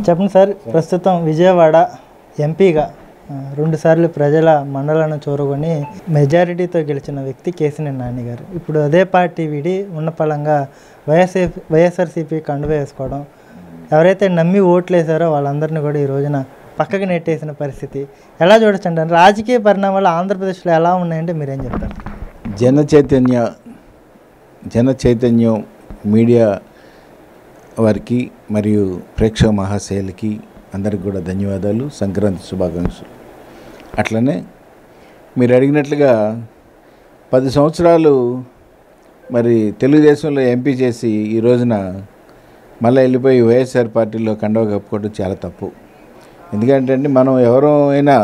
చెప్పండి సార్ ప్రస్తుతం విజయవాడ ఎంపీగా ఆ, రెండుసార్లు ప్రజల మండలాన్ని చూరగొని మెజారిటీతో గెలిచిన వ్యక్తి కేసినేని నాని గారు ఇప్పుడు అదే పార్టీ విడి ఉన్న పలంగా వైఎస్ఆర్ వైఎస్ఆర్సీపీ కండువ వేసుకోవడం ఎవరైతే నమ్మి ఓట్లు వేశారో వాళ్ళందరినీ కూడా ఈ రోజున పక్కకి నెట్టేసిన పరిస్థితి ఎలా చూడొచ్చు అంటే రాజకీయ పరిణామాలు ఆంధ్రప్రదేశ్లో ఎలా ఉన్నాయంటే మీరేం చెప్తారు జన చైతన్య జన చైతన్యం మీడియా వారికి మరియు ప్రేక్షక మహాశైలకి అందరికి కూడా ధన్యవాదాలు సంక్రాంతి శుభాకాంక్షలు అట్లనే మీరు అడిగినట్లుగా పది సంవత్సరాలు మరి తెలుగుదేశంలో ఎంపీ చేసి ఈ రోజున మళ్ళీ వెళ్ళిపోయి వైఎస్ఆర్ పార్టీలో కండవ కప్పుకోవడం చాలా తప్పు ఎందుకంటే అండి మనం ఎవరో అయినా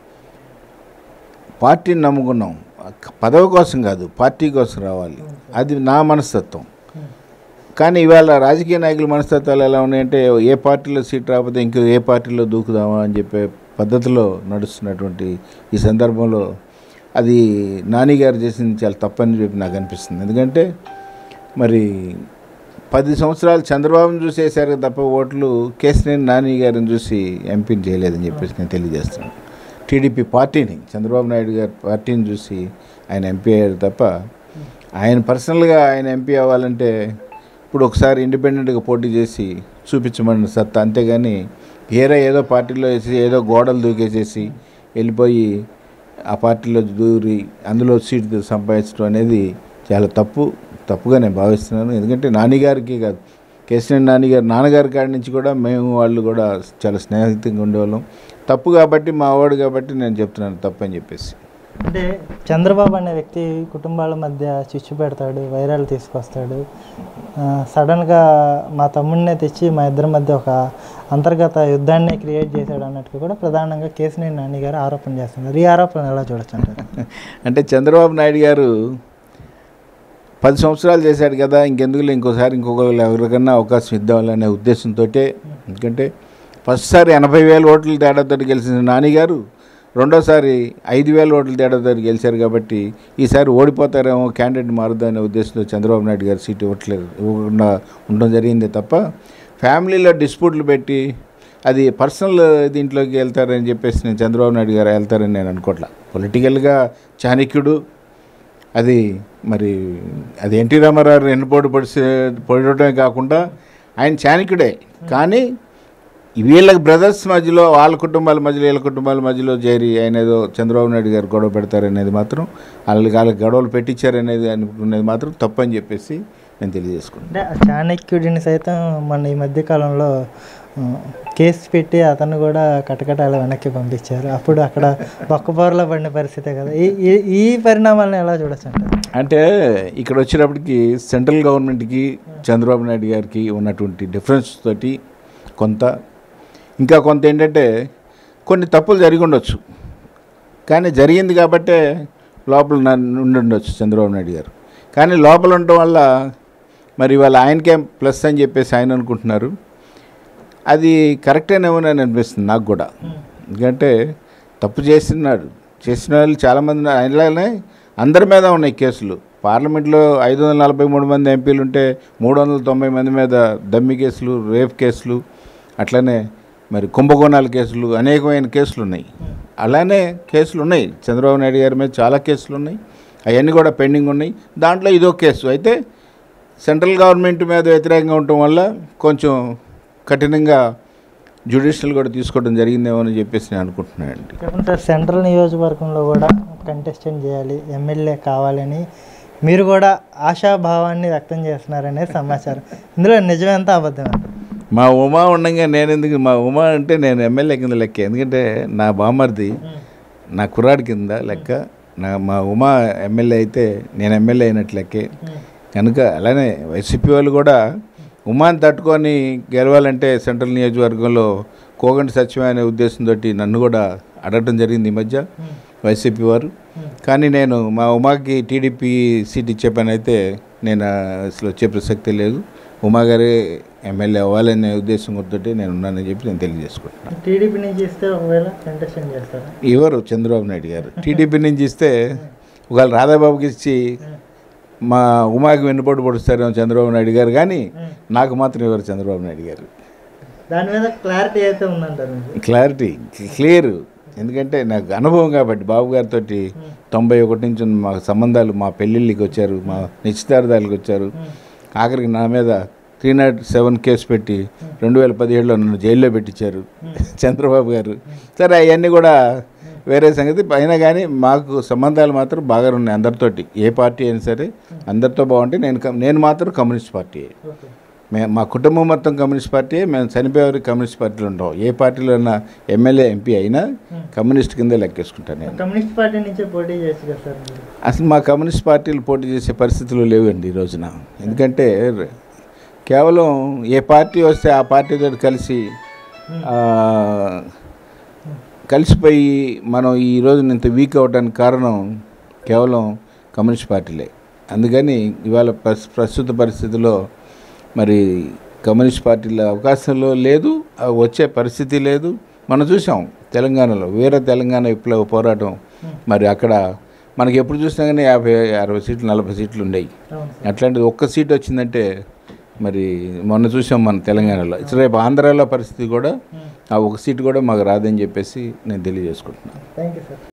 పార్టీని నమ్ముకున్నాం పదవి కోసం కాదు పార్టీ కోసం రావాలి అది నా మనస్తత్వం కానీ ఇవాళ రాజకీయ నాయకుల మనస్తత్వాలు ఎలా ఉన్నాయంటే ఏ పార్టీలో సీట్ రాకపోతే ఇంకో ఏ పార్టీలో దూకుదామా అని చెప్పే పద్ధతిలో నడుస్తున్నటువంటి ఈ సందర్భంలో అది నాని గారు చేసింది చాలా తప్పని చెప్పి నాకు అనిపిస్తుంది ఎందుకంటే మరి పది సంవత్సరాలు చంద్రబాబును చూసి వేశారు తప్ప ఓట్లు కేసినేని నాని గారిని చూసి ఎంపీని చేయలేదని చెప్పేసి నేను తెలియజేస్తున్నాను టీడీపీ పార్టీని చంద్రబాబు నాయుడు గారి పార్టీని చూసి ఆయన ఎంపీ అయ్యారు తప్ప ఆయన పర్సనల్గా ఆయన ఎంపీ అవ్వాలంటే ఇప్పుడు ఒకసారి ఇండిపెండెంట్గా పోటీ చేసి చూపించమని సత్తా అంతేగాని వేరే ఏదో పార్టీలో వేసి ఏదో గోడలు దూకేసేసి వెళ్ళిపోయి ఆ పార్టీలో దూరి అందులో సీటు సంపాదించడం అనేది చాలా తప్పు తప్పుగా నేను భావిస్తున్నాను ఎందుకంటే నాన్నగారికి కాదు కేసీఆర్ నాన్నగారు నాన్నగారి కాడి నుంచి కూడా మేము వాళ్ళు కూడా చాలా స్నేహితంగా ఉండేవాళ్ళం తప్పు కాబట్టి మా వాడు కాబట్టి నేను చెప్తున్నాను తప్పు అని చెప్పేసి అంటే చంద్రబాబు అనే వ్యక్తి కుటుంబాల మధ్య చిచ్చు పెడతాడు వైరాలు తీసుకొస్తాడు ఆ, సడన్గా మా తమ్ముడినే తెచ్చి మా ఇద్దరి మధ్య ఒక అంతర్గత యుద్ధాన్ని క్రియేట్ చేశాడు అన్నట్టుగా కూడా ప్రధానంగా కేసినేని నాని గారు ఆరోపణ చేస్తున్నారు ఈ ఆరోపణ ఎలా చూడొచ్చు అంటారు అంటే చంద్రబాబు నాయుడు గారు పది సంవత్సరాలు చేశాడు కదా ఇంకెందుకులే ఇంకోసారి ఇంకొకరు ఎవరికన్నా అవకాశం ఇద్దామనే ఉద్దేశంతో ఎందుకంటే ఫస్ట్ సారి ఎనభై వేల ఓట్ల తేడాతో గెలిచిన నాని గారు రెండోసారి ఐదు వేల ఓట్ల తేడాతో గెలిచారు కాబట్టి ఈసారి ఓడిపోతారేమో క్యాండిడేట్ మారుద్దనే ఉద్దేశంతో చంద్రబాబు నాయుడు గారు సీట్ ఇవ్వట్లేదు ఇవ్వకుండా ఉండడం జరిగింది తప్ప ఫ్యామిలీలో డిస్ప్యూట్లు పెట్టి అది పర్సనల్ దీంట్లోకి వెళ్తారని చెప్పేసి నేను చంద్రబాబు నాయుడు గారు వెళ్తారని నేను అనుకోవట్లా పొలిటికల్గా చాణక్యుడు అది మరి అది ఎన్టీ రామారావు ఎన్నుపోటు పొడిసే పొడటమే కాకుండా ఆయన చాణక్యుడే కానీ వీళ్ళకి బ్రదర్స్ మధ్యలో వాళ్ళ కుటుంబాల మధ్యలో వీళ్ళ కుటుంబాల మధ్యలో చేరి ఆయన ఏదో చంద్రబాబు నాయుడు గారు గొడవ పెడతారనేది మాత్రం వాళ్ళకి వాళ్ళకి గొడవలు పెట్టించారనేది అనుకునేది మాత్రం తప్పని చెప్పేసి నేను తెలియజేసుకున్నాను అంటే ఆ చాణక్యుడిని సైతం మన ఈ మధ్య కాలంలో ఆ, కేసు పెట్టి అతను కూడా కటకటాల వెనక్కి పంపించారు అప్పుడు అక్కడ బొక్కబోరలో పడిన పరిస్థితే కదా ఈ ఈ- ఈ పరిణామాలను ఎలా చూడొచ్చు అంటారు అంటే ఇక్కడ వచ్చేటప్పటికి సెంట్రల్ గవర్నమెంట్కి చంద్రబాబు నాయుడు గారికి ఉన్నటువంటి డిఫరెన్స్ తోటి కొంత ఇంకా కొంత ఏంటంటే కొన్ని తప్పులు జరిగి ఉండొచ్చు కానీ జరిగింది కాబట్టే లోపల నన్ను ఉండి ఉండొచ్చు చంద్రబాబు నాయుడు గారు కానీ లోపల ఉండటం వల్ల మరి వాళ్ళ ఆయనకే ప్లస్ అని చెప్పేసి ఆయన అనుకుంటున్నారు అది కరెక్టేనేమో అని అనిపిస్తుంది నాకు కూడా ఎందుకంటే తప్పు చేస్తున్నాడు చేసిన వాళ్ళు చాలామంది ఉన్నారు ఆయనలానే అందరి మీద ఉన్నాయి కేసులు పార్లమెంట్లో ఐదు వందల నలభై మూడు మంది ఎంపీలు ఉంటే మూడు వందల తొంభై మంది మీద దమ్మి కేసులు రేప్ కేసులు అట్లనే మరి కుంభకోణాల కేసులు అనేకమైన కేసులు ఉన్నాయి అలానే కేసులు ఉన్నాయి చంద్రబాబు నాయుడు గారి మీద చాలా కేసులు ఉన్నాయి అవన్నీ కూడా పెండింగ్ ఉన్నాయి దాంట్లో ఇదో కేసు అయితే సెంట్రల్ గవర్నమెంట్ మీద వ్యతిరేకంగా ఉండటం వల్ల కొంచెం కఠినంగా జ్యుడిషియల్ కూడా తీసుకోవడం జరిగిందేమో అని చెప్పేసి నేను అనుకుంటున్నానండి చెప్పండి సార్ సెంట్రల్ నియోజకవర్గంలో కూడా కంటెస్టెంట్ చేయాలి ఎమ్మెల్యే కావాలని మీరు కూడా ఆశాభావాన్ని వ్యక్తం చేస్తున్నారనేది సమాచారం ఇందులో నిజమెంత అబద్ధం అంటారు మా ఉమా ఉండగా నేను ఎందుకు మా ఉమా అంటే నేను ఎమ్మెల్యే కింద లెక్క ఎందుకంటే నా బామర్ది నా కుర్రాడి కింద లెక్క నా మా ఉమా ఎమ్మెల్యే అయితే నేను ఎమ్మెల్యే అయినట్లు లెక్కే కనుక అలానే వైసీపీ వాళ్ళు కూడా ఉమాని తట్టుకొని గెలవాలంటే సెంట్రల్ నియోజకవర్గంలో కోగంటి సత్యం అనే ఉద్దేశంతో నన్ను కూడా అడగటం జరిగింది ఈ మధ్య వైసీపీ వారు కానీ నేను మా ఉమాకి టీడీపీ సీట్ ఇచ్చే పని అయితే నేను అసలు వచ్చే ప్రసక్తే లేదు ఉమా గారే ఎమ్మెల్యే అవ్వాలనే ఉద్దేశం తోటి నేను ఉన్నానని చెప్పి నేను తెలియజేసుకుంటున్నాను టీడీపీ నుంచి ఇస్తే ఒకవేళ కంటెస్టెంట్ చేస్తారా ఎవరు చంద్రబాబు నాయుడు గారు టీడీపీ నుంచి ఇస్తే ఒకవేళ రాధాబాబుకి ఇచ్చి మా ఉమాకి వెన్నుపోటు పొడుస్తారేమో చంద్రబాబు నాయుడు గారు కానీ నాకు మాత్రం ఎవరు చంద్రబాబు నాయుడు గారు దాని మీద క్లారిటీ అయితే ఉందంటారు మీకు క్లారిటీ క్లియర్ ఎందుకంటే నాకు అనుభవం కాబట్టి బాబు గారితో తొంభై ఒకటి నుంచి ఉన్న మా సంబంధాలు మా పెళ్ళిళ్ళకి వచ్చారు మా నిశ్చితార్థాలకు వచ్చారు ఆఖరికి నా మీద త్రీ నాట్ సెవెన్ కేసు పెట్టి రెండు వేల పదిహేడులో నన్ను జైల్లో పెట్టించారు చంద్రబాబు గారు సరే అవన్నీ కూడా వేరే సంగతి అయినా కానీ మాకు సంబంధాలు మాత్రం బాగా ఉన్నాయి అందరితోటి ఏ పార్టీ అయినా సరే అందరితో బాగుంటే నేను కమ్- నేను మాత్రం కమ్యూనిస్ట్ పార్టీ ఓకే మే మా కుటుంబం మొత్తం కమ్యూనిస్ట్ పార్టీ మేము చనిపోయేవారికి కమ్యూనిస్ట్ పార్టీలో ఉంటాం ఏ పార్టీలో ఉన్న ఎమ్మెల్యే ఎంపీ అయినా కమ్యూనిస్ట్ కిందే లెక్కేసుకుంటాను నేను కమ్యూనిస్ట్ పార్టీ నుంచే పోటీ చేయొచ్చు కదా సార్ మీరు అసలు మా కమ్యూనిస్ట్ పార్టీలు పోటీ చేసే పరిస్థితులు లేవండి ఈ రోజున ఎందుకంటే ర- కేవలం ఏ పార్టీ వస్తే ఆ పార్టీతో కలిసి ఆ, కలిసిపోయి మనం ఈ రోజు ఇంత వీక్ అవడానికి కారణం కేవలం కమ్యూనిస్ట్ పార్టీలే అందుకని ఇవాళ ప్రస్ ప్రస్తుత పరిస్థితిలో మరి కమ్యూనిస్ట్ పార్టీల అవకాశంలో లేదు ఆ వచ్చే పరిస్థితి లేదు మనం చూసాం తెలంగాణలో వేరే తెలంగాణ విప్లవ పోరాటం మరి అక్కడ మనకి ఎప్పుడు చూసినా కానీ యాభై అరవై సీట్లు నలభై సీట్లు ఉండేవి అవును అట్లాంటిది ఒక్క సీట్ వచ్చిందంటే మరి మొన్న చూసాం మన తెలంగాణలో రేపు ఆంధ్రాలో పరిస్థితి కూడా ఆ ఒక సీట్ కూడా మాకు రాదని చెప్పేసి నేను తెలియజేసుకుంటున్నాను థ్యాంక్ యూ సార్